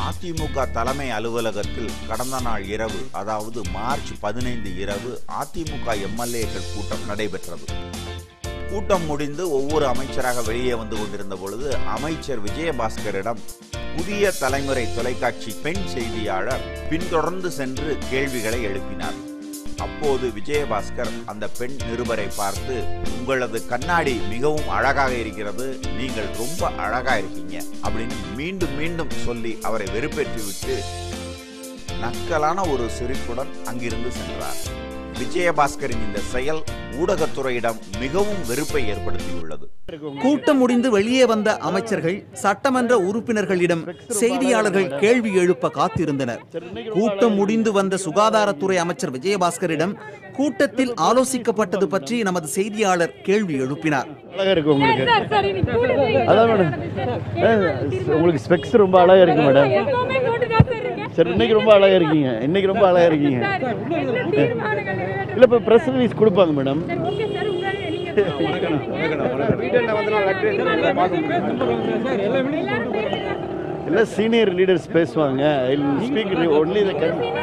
அதிமுக தலைமை அலுவலகத்தில் கடந்த நாள் இரவு அதாவது மார்ச் பதினைந்து இரவு அதிமுக எம்எல்ஏக்கள் கூட்டம் நடைபெற்றது கூட்டம் முடிந்து ஒவ்வொரு அமைச்சராக வெளியே வந்து கொண்டிருந்த பொழுது அமைச்சர் விஜயபாஸ்கரிடம் புதிய தலைமுறை தொலைக்காட்சி பெண் செய்தியாளர் பின்தொடர்ந்து சென்று கேள்விகளை எழுப்பினார் அப்போது விஜயபாஸ்கர் அந்த பெண் நிருபரை பார்த்து உங்களது கண்ணாடி மிகவும் அழகாக இருக்கிறது நீங்கள் ரொம்ப அழகா இருக்கீங்க அப்படின்னு மீண்டும் மீண்டும் சொல்லி அவரை வெறுப்பேற்றி விட்டு நக்கலான ஒரு சிரிப்புடன் அங்கிருந்து சென்றார் விஜயபாஸ்கரின் இந்த செயல் ஊடகத்துறையிடம் மிகவும் வெறுப்பை ஏற்படுத்தியுள்ளது கூட்டம் முடிந்து வெளியே வந்த அமைச்சர்கள் சட்டமன்ற உறுப்பினர்களிடம் செய்தியாளர்கள் கேள்வி எழுப்ப காத்திருந்தனர் கூட்டம் முடிந்து வந்த சுகாதாரத்துறை அமைச்சர் விஜயபாஸ்கரிடம் கூட்டத்தில் ஆலோசிக்கப்பட்டது பற்றி நமது செய்தியாளர் கேள்வி எழுப்பினார் அழகா இருக்கு உங்களுக்கு சார் சார் இன்னைக்கு கூடுதல் அதான் மேடம் உங்களுக்கு ஸ்பெக்ஸ் ரொம்ப அழகா இருக்கு மேடம் எப்பவுமே போட்டு தான் சார் இருக்கேன் சரி இன்னைக்கு ரொம்ப அழகா இருக்கீங்க இன்னைக்கு ரொம்ப அழகா இருக்கீங்க சார் என்ன தீர்மானங்கள் நிறைவேற்ற- இல்ல இப்ப பிரஸ் ரிலீஸ் கொடுப்பாங்க மேடம் சார் ஓகே சார் உங்களை நீங்க எல்லாரும் பேசுங்க இல்ல சீனியர் லீடர்ஸ் பேசுவாங்க ஸ்பீக் ஒன்லி த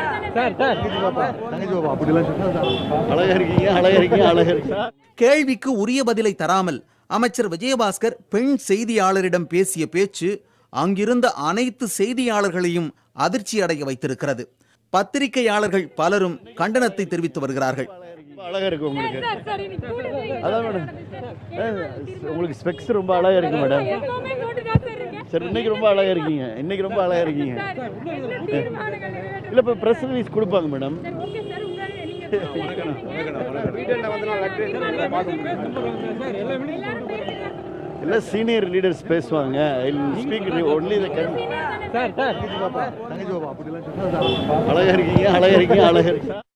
அழகா இருக்கீங்க அழகா இருக்கீங்க அழகா இருக்கீங்க கேள்விக்கு உரிய பதிலை தராமல் அமைச்சர் விஜயபாஸ்கர் பெண் செய்தியாளரிடம் பேசிய பேச்சு அங்கிருந்த அனைத்து செய்தியாளர்களையும் அதிர்ச்சி அடைய வைத்திருக்கிறது பத்திரிகையாளர்கள் பலரும் கண்டனத்தை தெரிவித்து வருகிறார்கள் ரொம்ப அழகா இருக்கு உங்களுக்கு சார் சார் இன்னைக்கு கூடுதல் அதான் மேடம் உங்களுக்கு ஸ்பெக்ஸ் ரொம்ப அழகா இருக்கு மேடம் எப்பவுமே போட்டு தான் சார் இருக்கேன் சரி இன்னைக்கு ரொம்ப அழகா இருக்கீங்க இன்னைக்கு ரொம்ப அழகா இருக்கீங்க சார் என்ன தீர்மானங்கள் நிறைவேற்ற- இல்ல இப்ப பிரஸ் ரிலீஸ் கொடுப்பாங்க மேடம் சார் ஓகே சார் உங்களை நீங்க எல்லாரும் பேசுங்க இல்ல சீனியர் லீடர்ஸ் பேசுவாங்க ஸ்பீக் ஒன்லி த அழகா இருக்கீங்க அழகா இருக்கீங்க அழகா இருக்கீங்க